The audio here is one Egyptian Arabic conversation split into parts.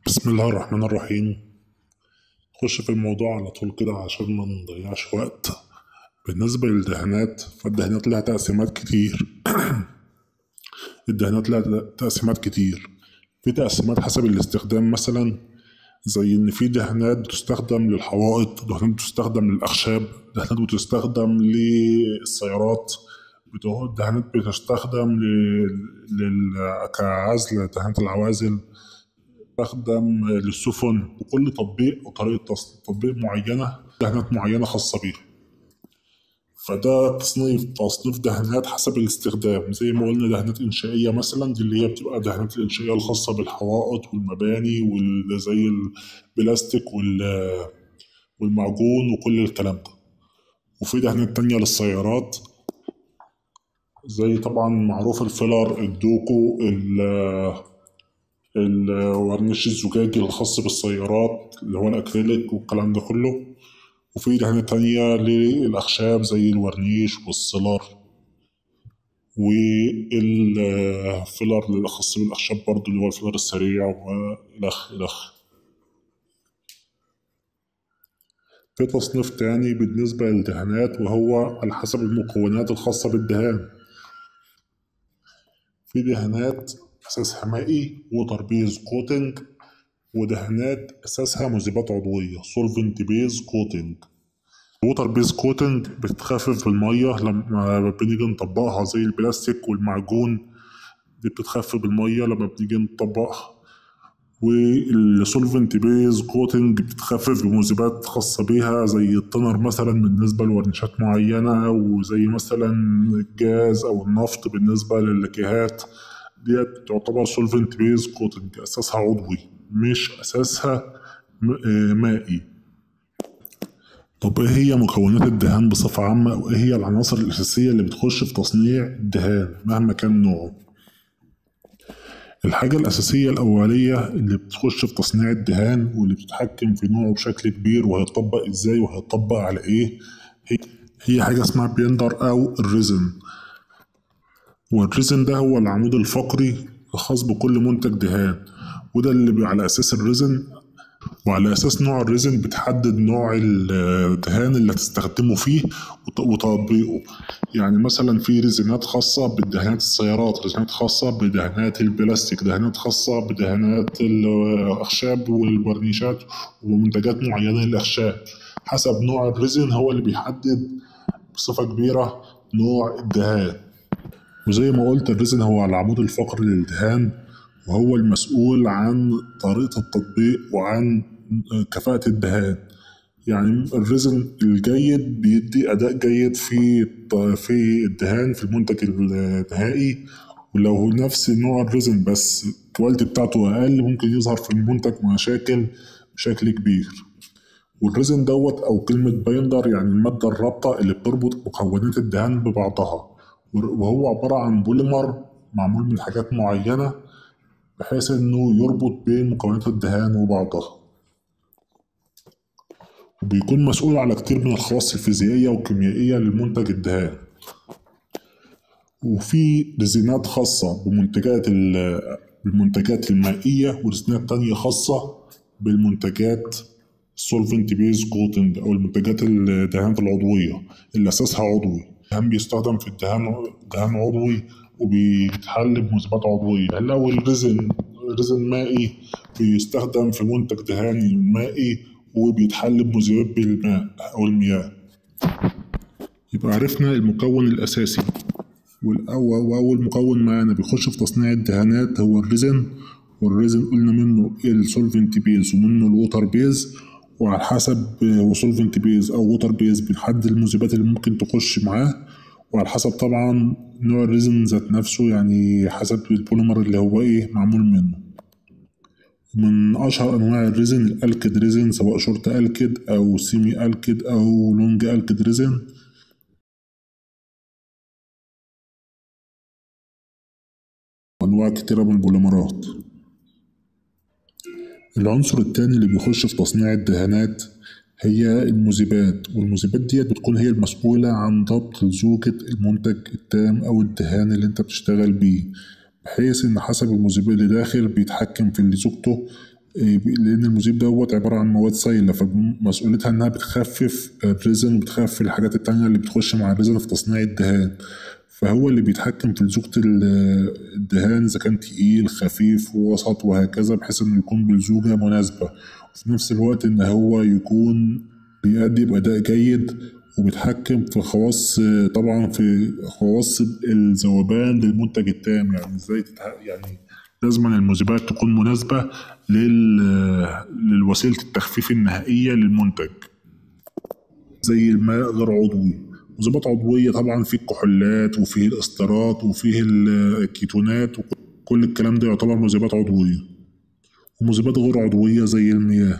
بسم الله الرحمن الرحيم نخش في الموضوع على طول كده عشان ما نضيعش وقت بالنسبة للدهانات فالدهانات لها تقسيمات كتير الدهانات لها تقسيمات كتير في تقسيمات حسب الاستخدام مثلا زي إن في دهانات بتستخدم للحوائط دهانات بتستخدم للأخشاب دهانات بتستخدم للسيارات بتو- دهانات بتستخدم لل... لل... كعزل دهانات العوازل بستخدم للسفن وكل تطبيق وطريقة تص- تطبيق معينة دهانات معينة خاصة بيها فده تصنيف تصنيف دهانات حسب الاستخدام زي ما قلنا دهانات إنشائية مثلا دي اللي هي بتبقى دهانات الإنشائية الخاصة بالحوائط والمباني واللي زي البلاستيك وال- والمعجون وكل الكلام ده وفي دهانات تانية للسيارات زي طبعا معروف الفيلر الدوكو ال- الورنيش الزجاجي الخاص بالسيارات اللي هو الأكريليك والكلام ده كله وفي دهانات تانية للأخشاب زي الورنيش والسيلر والفيلر الخاص بالأخشاب برضه اللي هو الفيلر السريع وإلخ إلخ في تصنيف تاني بالنسبة للدهانات وهو على حسب المكونات الخاصة بالدهان في دهانات أساسها مائي ووتر بيز كوتنج ودهانات أساسها مذيبات عضوية سولفنت بيز كوتنج ووتر بيز كوتنج بتخفف المية لما بنيجي نطبقها زي البلاستيك والمعجون دي بتتخفف بالمية لما بنيجي نطبقها والسولفنت بيز كوتنج بتخفف بمذيبات خاصة بيها زي التنر مثلا بالنسبة لورنيشات معينة أو زي مثلا الجاز أو النفط بالنسبة للكيهات ديت تعتبر سولفنت بيز كوتنج أساسها عضوي مش أساسها م- آه، مائي طب ايه هي مكونات الدهان بصفة عامة وايه هي العناصر الأساسية اللي بتخش في تصنيع الدهان مهما كان نوعه الحاجة الأساسية الأولية اللي بتخش في تصنيع الدهان واللي بتتحكم في نوعه بشكل كبير وهيطبق ازاي وهيطبق على ايه هي, هي حاجة اسمها بيندر أو الريزن والريزن ده هو العمود الفقري الخاص بكل منتج دهان وده اللي بي- على أساس الريزن وعلى أساس نوع الريزن بتحدد نوع الدهان اللي هتستخدمه فيه وت- وتطبيقه يعني مثلا في ريزنات خاصة بدهانات السيارات ريزنات خاصة بدهانات البلاستيك دهانات خاصة بدهانات الأخشاب والورنيشات ومنتجات معينة للأخشاب حسب نوع الريزن هو اللي بيحدد بصفة كبيرة نوع الدهان وزي ما قلت الريزن هو العمود الفقري للدهان وهو المسؤول عن طريقة التطبيق وعن كفاءة الدهان يعني الريزن الجيد بيدي أداء جيد في في الدهان في المنتج النهائي ولو هو نفس نوع الريزن بس الكواليتي بتاعته أقل ممكن يظهر في المنتج مشاكل بشكل كبير والريزن دوت أو كلمة بايندر يعني المادة الرابطة اللي بتربط مكونات الدهان ببعضها وهو عبارة عن بوليمر معمول من حاجات معينة بحيث إنه يربط بين مكونات الدهان وبعضها وبيكون مسؤول على كتير من الخواص الفيزيائية والكيميائية للمنتج الدهان وفي ريزينات خاصة بمنتجات ال- بالمنتجات المائية وريزينات تانية خاصة بالمنتجات السولفنت بيز كوتنج أو المنتجات الدهان العضوية اللي أساسها عضوي الدهان بيستخدم في الدهان دهان عضوي وبيتحل بمذيبات عضوية لو الريزن ريزن مائي بيستخدم في منتج دهاني مائي وبيتحل بمذيبات بالماء أو المياه يبقى عرفنا المكون الأساسي والأول وأول مكون معانا بيخش في تصنيع الدهانات هو الريزن والريزن قلنا منه السولفنت بيز ومنه الووتر بيز وعلى حسب وسولفنت بيز أو ووتر بيز بنحدد المذيبات اللي ممكن تخش معاه وعلى حسب طبعا نوع الريزن ذات نفسه يعني حسب البوليمر اللي هو ايه معمول منه من أشهر أنواع الريزن الألكد ريزن سواء شورت ألكد أو سيمي ألكد أو لونج ألكد ريزن أنواع كتيرة من البوليمرات العنصر التاني اللي بيخش في تصنيع الدهانات هي المذيبات والمذيبات ديت بتكون هي المسؤولة عن ضبط لزوجة المنتج التام أو الدهان اللي أنت بتشتغل بيه بحيث إن حسب المذيب اللي داخل بيتحكم في لزوجته إيه، لأن المذيب دوت عبارة عن مواد سائلة فمسؤوليتها إنها بتخفف الريزن وبتخفف الحاجات التانية اللي بتخش مع الريزن في تصنيع الدهان فهو اللي بيتحكم في لزوجة ال- الدهان إذا كان تقيل خفيف وسط وهكذا بحيث إنه يكون بلزوجة مناسبة وفي نفس الوقت إن هو يكون بيأدي بأداء جيد وبيتحكم في خواص طبعا في خواص الذوبان للمنتج التام يعني ازاي تتح... يعني لازم المذيبات تكون مناسبة لل... للوسيلة التخفيف النهائية للمنتج زي الماء غير عضوي مذيبات عضوية طبعا في الكحولات وفيه الإسترات وفيه الكيتونات وكل الكلام ده يعتبر مذيبات عضوية ومذيبات غير عضوية زي المياه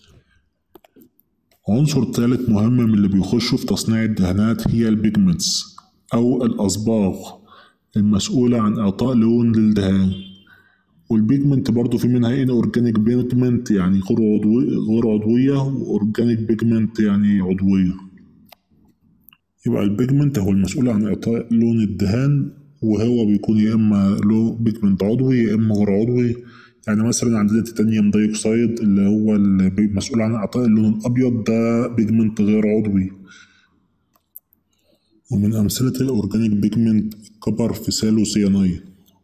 عنصر ثالث مهم من اللي بيخشوا في تصنيع الدهانات هي البيجمنتس أو الأصباغ المسؤولة عن إعطاء لون للدهان والبيجمنت برضو في منها ان اورجانيك بيجمنت يعني غير عضوية غير عضوية واورجانيك بيجمنت يعني عضوية يبقى البيجمنت هو المسؤول عن إعطاء لون الدهان وهو بيكون يا إما له بيجمنت عضوي يا إما غير عضوي يعني مثلا عندنا تيتانيوم دايوكسيد اللي هو المسؤول عن إعطاء اللون الأبيض ده بيجمنت غير عضوي ومن أمثلة الأورجانيك بيجمنت كبر فيسالوسيانايد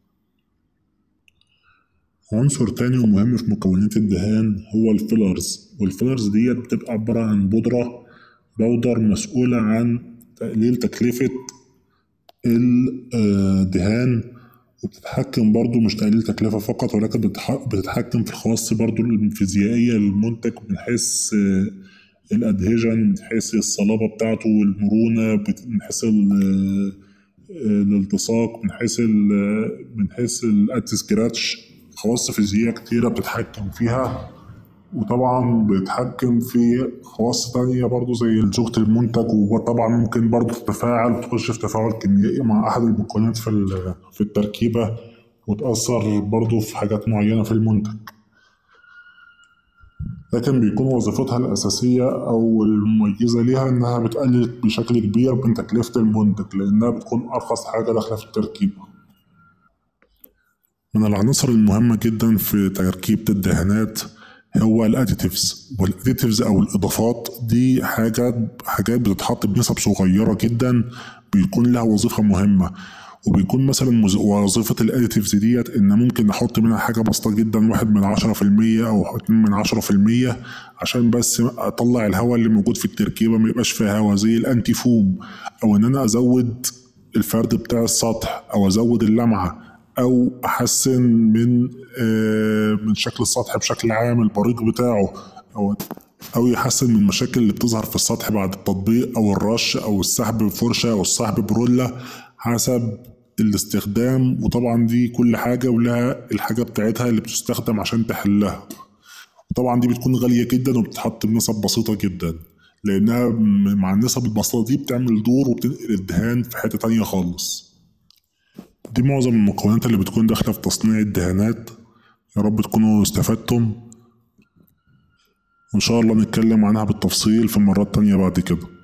عنصر تاني ومهم في مكونات الدهان هو الفيلرز والفيلرز ديت بتبقى عبارة عن بودرة بودر مسؤولة عن تقليل تكلفة الدهان وبتتحكم برضو مش تقليل تكلفة فقط ولكن بتتحكم في الخواص برضو الفيزيائية للمنتج من حيث الادهيجن من حيث الصلابة بتاعته والمرونة من حيث الالتصاق من حيث من حيث الانتي سكراتش خواص فيزيائية كتيرة بتتحكم فيها وطبعا بيتحكم في خواص تانية برضو زي زوجة المنتج وطبعا ممكن برضو تتفاعل وتخش في تفاعل كيميائي مع أحد المكونات في في التركيبة وتأثر برضو في حاجات معينة في المنتج لكن بيكون وظيفتها الأساسية أو المميزة ليها إنها بتقلل بشكل كبير من تكلفة المنتج لأنها بتكون أرخص حاجة داخلة في التركيبة من العناصر المهمة جدا في تركيبة الدهانات هو الاديتيفز والاديتيفز او الاضافات دي حاجه حاجات بتتحط بنسب صغيره جدا بيكون لها وظيفه مهمه وبيكون مثلا وظيفة الاديتيفز ديت ان ممكن نحط منها حاجة بسيطة جدا واحد من عشرة في المية او اتنين من عشرة في المية عشان بس اطلع الهواء اللي موجود في التركيبة ميبقاش فيها هواء زي الانتي فوم او ان انا ازود الفرد بتاع السطح او ازود اللمعة او احسن من آه من شكل السطح بشكل عام البريق بتاعه او او يحسن من المشاكل اللي بتظهر في السطح بعد التطبيق او الرش او السحب بفرشه او السحب برولة حسب الاستخدام وطبعا دي كل حاجه ولها الحاجه بتاعتها اللي بتستخدم عشان تحلها وطبعا دي بتكون غاليه جدا وبتتحط بنسب بسيطه جدا لانها مع النسب البسيطه دي بتعمل دور وبتنقل الدهان في حته تانية خالص دي معظم المكونات اللي بتكون داخلة في تصنيع الدهانات يا رب تكونوا استفدتم وإن شاء الله نتكلم عنها بالتفصيل في مرات تانية بعد كده